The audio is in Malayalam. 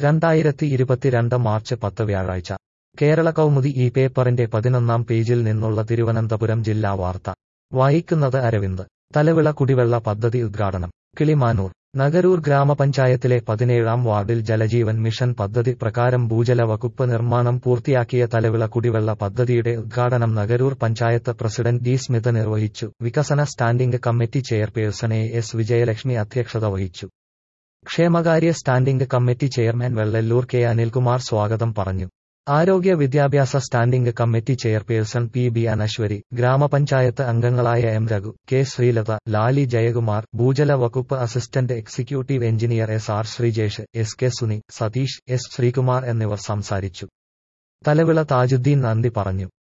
രണ്ടായിരത്തി ഇരുപത്തിരണ്ട് മാർച്ച് പത്ത് വ്യാഴാഴ്ച കേരള കൗമുദി ഈ പേപ്പറിന്റെ പതിനൊന്നാം പേജിൽ നിന്നുള്ള തിരുവനന്തപുരം ജില്ലാ വാർത്ത വായിക്കുന്നത് അരവിന്ദ് തലവിള കുടിവെള്ള പദ്ധതി ഉദ്ഘാടനം കിളിമാനൂർ നഗരൂർ ഗ്രാമപഞ്ചായത്തിലെ പതിനേഴാം വാർഡിൽ ജലജീവൻ മിഷൻ പദ്ധതി പ്രകാരം ഭൂജല വകുപ്പ് നിർമ്മാണം പൂർത്തിയാക്കിയ തലവിള കുടിവെള്ള പദ്ധതിയുടെ ഉദ്ഘാടനം നഗരൂർ പഞ്ചായത്ത് പ്രസിഡന്റ് ഡി സ്മിത നിർവഹിച്ചു വികസന standing committee chairperson A S Vijayalakshmi അധ്യക്ഷത വഹിച്ചു ക്ഷേമകാര്യ standing committee chairman Vellalloor K Anilkumar സ്വാഗതം പറഞ്ഞു ആരോഗ്യ വിദ്യാഭ്യാസ standing committee chairperson P B Anaswari ഗ്രാമപഞ്ചായത്ത് അംഗങ്ങളായ എം രഘു കെ ശ്രീലത ലാലി ജയകുമാർ ഭൂജല വകുപ്പ് assistant executive engineer S R Sreejesh S K Suni Satheesh S Sreekumar എന്നിവർ സംസാരിച്ചു തലവിള താജുദ്ദീൻ നന്ദി പറഞ്ഞു